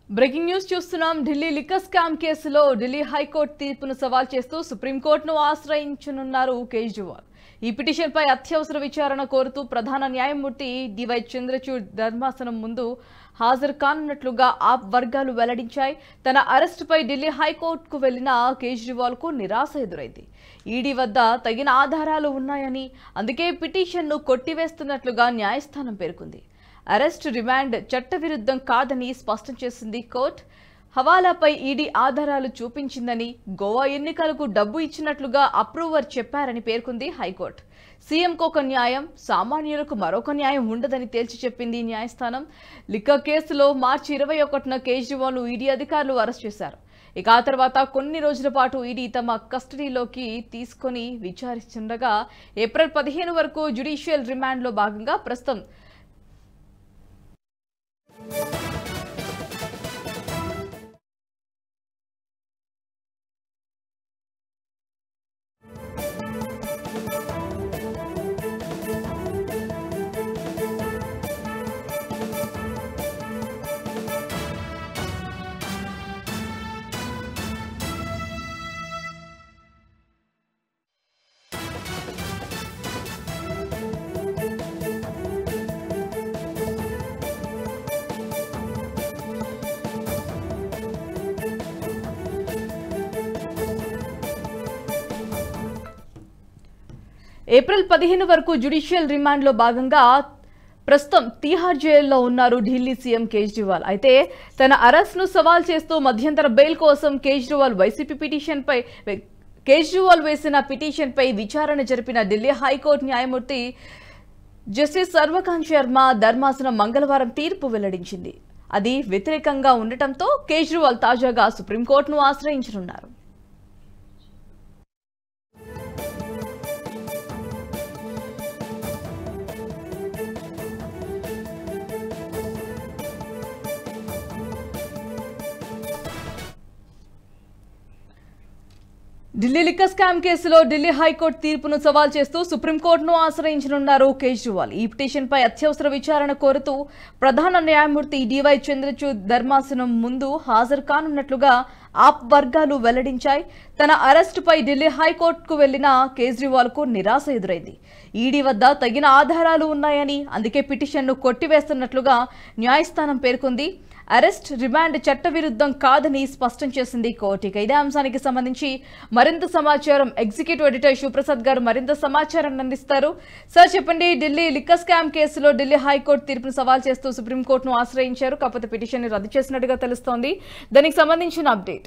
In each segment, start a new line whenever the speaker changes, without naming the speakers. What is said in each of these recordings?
Breaking news చూస్తున్నాం Delhi liquor scam కేసులో Delhi high court తీర్పును సవాల్ చేస్తూ సుప్రీంకోర్టును ఆశ్రయించనున్నారు కేజ్రీవాల్ ఈ పిటిషన్పై అత్యవసర విచారణ కోరుతూ ప్రధాన న్యాయమూర్తి డివై చంద్రచూడ్ ధర్మాసనం ముందు హాజరు కానున్నట్లుగా ఆప్ వర్గాలు వెల్లడించాయి తన అరెస్టుపై ఢిల్లీ హైకోర్టుకు వెళ్లిన కేజ్రీవాల్కు నిరాశ ఎదురైంది ఈడీ వద్ద తగిన ఆధారాలు ఉన్నాయని అందుకే పిటిషన్ను కొట్టివేస్తున్నట్లుగా న్యాయస్థానం పేర్కొంది అరెస్ట్ రిమాండ్ చట్టవిరుద్ధం కాదని స్పష్టం చేసింది కోర్టు హవాలాపై ఈడీ ఆధారాలు చూపించిందని గోవా ఎన్నికలకు డబ్బు ఇచ్చినట్లుగా అప్రూవర్ చెప్పారని పేర్కొంది హైకోర్టు సీఎంకు ఒక న్యాయం సామాన్యులకు మరొక న్యాయం ఉండదని తేల్చి చెప్పింది న్యాయస్థానం లిక్కర్ కేసులో మార్చి ఇరవై ఒకటిన కేజ్రీవాల్ను ఈడీ అధికారులు అరెస్ట్ చేశారు ఇక ఆ తర్వాత కొన్ని రోజుల పాటు ఈడీ తమ కస్టడీలోకి తీసుకొని విచారిస్తుండగా ఏప్రిల్ పదిహేను వరకు జ్యుడిషియల్ రిమాండ్లో భాగంగా ప్రస్తుతం ఏప్రిల్ పదిహేను వరకు జ్యుడిషియల్ రిమాండ్లో భాగంగా ప్రస్తుతం తీహార్ జైల్లో ఉన్నారు ఢిల్లీ సీఎం కేజ్రీవాల్ అయితే తన అరెస్ట్ను సవాల్ చేస్తూ మధ్యంతర బెయిల్ కోసం కేజ్రీవాల్ వైసీపీ పిటిషన్పై కేజ్రీవాల్ వేసిన పిటిషన్పై విచారణ జరిపిన ఢిల్లీ హైకోర్టు న్యాయమూర్తి జస్టిస్ సర్వకాంత్ శర్మ ధర్మాసనం మంగళవారం తీర్పు వెల్లడించింది అది వ్యతిరేకంగా ఉండటంతో కేజ్రీవాల్ తాజాగా సుప్రీంకోర్టును ఆశ్రయించనున్నారు ఢిల్లీ లిక్కర్ స్కామ్ కేసులో ఢిల్లీ హైకోర్టు తీర్పును సవాల్ చేస్తూ సుప్రీంకోర్టును ఆశ్రయించనున్నారు కేజ్రీవాల్ ఈ పిటిషన్పై అత్యవసర విచారణ కోరుతూ ప్రధాన న్యాయమూర్తి డివై చంద్రచూడ్ ధర్మాసనం ముందు హాజరు కానున్నట్లుగా ఆప్ వర్గాలు వెల్లడించాయి తన అరెస్టుపై ఢిల్లీ హైకోర్టుకు వెళ్లిన కేజ్రీవాల్కు నిరాశ ఎదురైంది ఈడీ వద్ద తగిన ఆధారాలు ఉన్నాయని అందుకే పిటిషన్ను కొట్టివేస్తున్నట్లుగా న్యాయస్థానం పేర్కొంది అరెస్ట్ రిమాండ్ చట్టవిరుద్ధం కాదని స్పష్టం చేసింది కోర్టు ఇక ఇదే అంశానికి సంబంధించి మరింత సమాచారం ఎగ్జిక్యూటివ్ ఎడిటర్ శివప్రసాద్ గారు మరింత సమాచారాన్ని అందిస్తారు సార్ చెప్పండి ఢిల్లీ లిక్కర్ స్కామ్ కేసులో ఢిల్లీ హైకోర్టు తీర్పును సవాల్ చేస్తూ సుప్రీంకోర్టును ఆశ్రయించారు కాకపోతే పిటిషన్ రద్దు చేసినట్టుగా తెలుస్తోంది దానికి సంబంధించిన అప్డేట్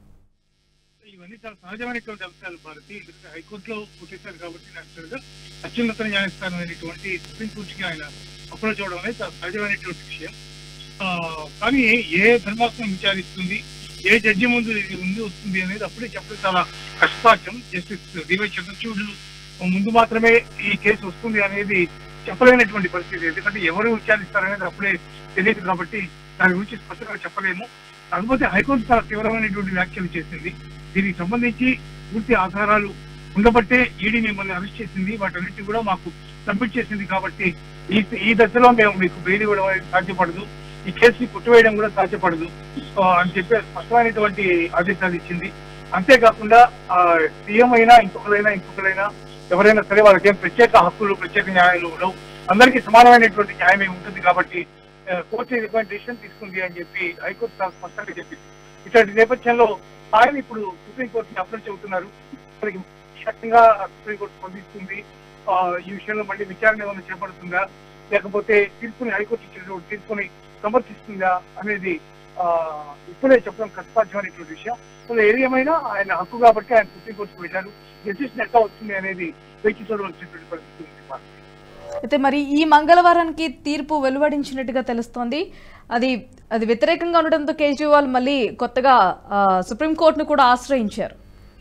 ఇవన్నీ చాలా సహజమైనటువంటి అంశాలు భారతి ఎందుకంటే హైకోర్టులో కొట్టేశారు కాబట్టి నేచురల్ గా అత్యున్నత న్యాయస్థానం అయినటువంటి సుప్రీంకోర్టుకి ఆయన అప్రోచ్ అవడం అనేది చాలా సహజమైనటువంటి విషయం ఆ, కానీ ఏ ధర్మాసనం విచారిస్తుంది ఏ జడ్జి ముందు ఇది ముందు వస్తుంది అనేది అప్పుడే చెప్పడం చాలా కష్టసాధ్యం జస్టిస్ డివై చంద్రచూడ్ ముందు మాత్రమే ఈ కేసు వస్తుంది అనేది చెప్పలేనటువంటి పరిస్థితి ఎందుకంటే ఎవరు విచారిస్తారనేది అప్పుడే తెలియదు కాబట్టి దాని గురించి స్పష్టంగా చెప్పలేము కాకపోతే హైకోర్టు చాలా తీవ్రమైనటువంటి వ్యాఖ్యలు చేసింది దీనికి సంబంధించి పూర్తి ఆధారాలు ఉండబట్టే ఈడీ మిమ్మల్ని అరెస్ట్ చేసింది వాటన్నిటి కూడా మాకు సబ్మిట్ చేసింది కాబట్టి ఈ ఈ దశలో మేము మీకు బెయిల్ ఇవ్వడం అనేది సాధ్యపడదు ఈ కేసుని కొట్టివేయడం కూడా సాధ్యపడదు ఆ, అని చెప్పి స్పష్టమైనటువంటి ఆదేశాలు ఇచ్చింది అంతేకాకుండా ఆ, సీఎం అయినా ఇంకొకరైనా ఇంకొకరైనా ఎవరైనా సరే వాళ్ళకి ఏం ప్రత్యేక హక్కులు ప్రత్యేక న్యాయాలు ఉండవు అందరికీ సమానమైనటువంటి న్యాయమే ఉంటుంది కాబట్టి ఆ, కోర్టు ఇటువంటి డిసిషన్ తీసుకుంది అని చెప్పి హైకోర్టు చాలా స్పష్టంగా చెప్పింది ఇటువంటి నేపథ్యంలో ఆయన ఇప్పుడు సుప్రీంకోర్టుని అప్రోచ్ అవుతున్నారు మనకి ముఖ్యంగా సుప్రీంకోర్టు స్పందిస్తుంది ఆ, ఈ విషయంలో మళ్ళీ విచారణ ఏమైనా చేపడుతుందా లేకపోతే తీర్పుని హైకోర్టు ఇచ్చినటువంటి తీర్పుని సమర్థిస్తుందా అనేది ఆ, ఇప్పుడే చెప్పడం కష్టసాధ్యమైనటువంటి విషయం సో ఏది ఏమైనా ఆయన హక్కు కాబట్టి ఆయన సుప్రీంకోర్టుకు వెళ్ళారు డెసిషన్ ఎట్లా వస్తుంది అనేది వేచి చూడవలసినటువంటి పరిస్థితి ఉంది భారతి.
అయితే మరి ఈ మంగళవారానికి తీర్పు వెలువడించినట్టుగా తెలుస్తోంది అది అది వ్యతిరేకంగా ఉండడంతో కేజ్రీవాల్ మళ్ళీ కొత్తగా ఆ, సుప్రీంకోర్టును కూడా ఆశ్రయించారు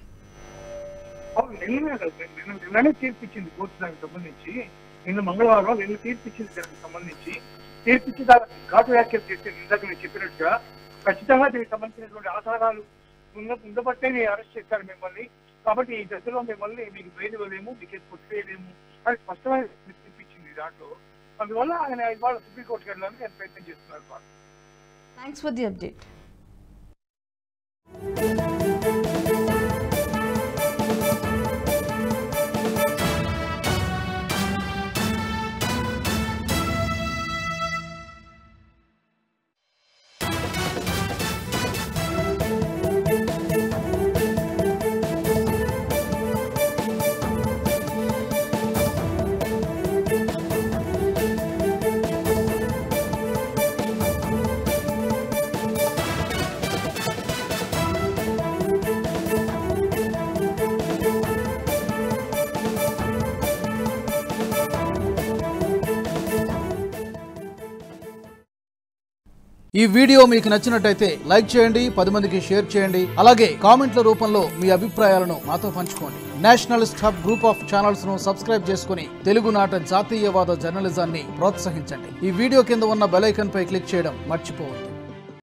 అవును, నిన్ననే కదా, నిన్న నిన్ననే తీర్పు ఇచ్చింది కోర్టు దానికి సంబంధించి నిన్న మంగళవారం నిన్న తీర్పు ఇచ్చింది దానికి సంబంధించి తీర్పు ఇచ్చి దానికి ఘాటు వ్యాఖ్యలు చేస్తే ఇందాక నేను చెప్పినట్టుగా ఖచ్చితంగా దీనికి సంబంధించినటువంటి ఆధారాలు ఉన్న ఉండబట్టే నేను అరెస్ట్ చేశారు మిమ్మల్ని కాబట్టి ఈ దశలో మిమ్మల్ని మీకు బెయిల్ ఇవ్వలేము మీకు ఇది కొట్టివేయలేము అని స్పష్టమైన తీర్పు ఇచ్చింది దాంట్లో అందువల్ల ఆయన ఇవాళ సుప్రీంకోర్టుకి వెళ్ళడానికి ఆయన ప్రయత్నం చేస్తున్నారు వాళ్ళు
థ్యాంక్స్ ఫర్ ది అప్డేట్
ఈ వీడియో మీకు నచ్చినట్టయితే లైక్ చేయండి పది మందికి షేర్ చేయండి అలాగే కామెంట్ల రూపంలో మీ అభిప్రాయాలను మాతో పంచుకోండి nationalist hub group of channels ను సబ్స్క్రైబ్ చేసుకుని తెలుగునాట జాతీయవాద జర్నలిజాన్ని ప్రోత్సహించండి ఈ వీడియో కింద ఉన్న బెల్ ఐకాన్ పై క్లిక్ చేయడం మర్చిపోవద్దు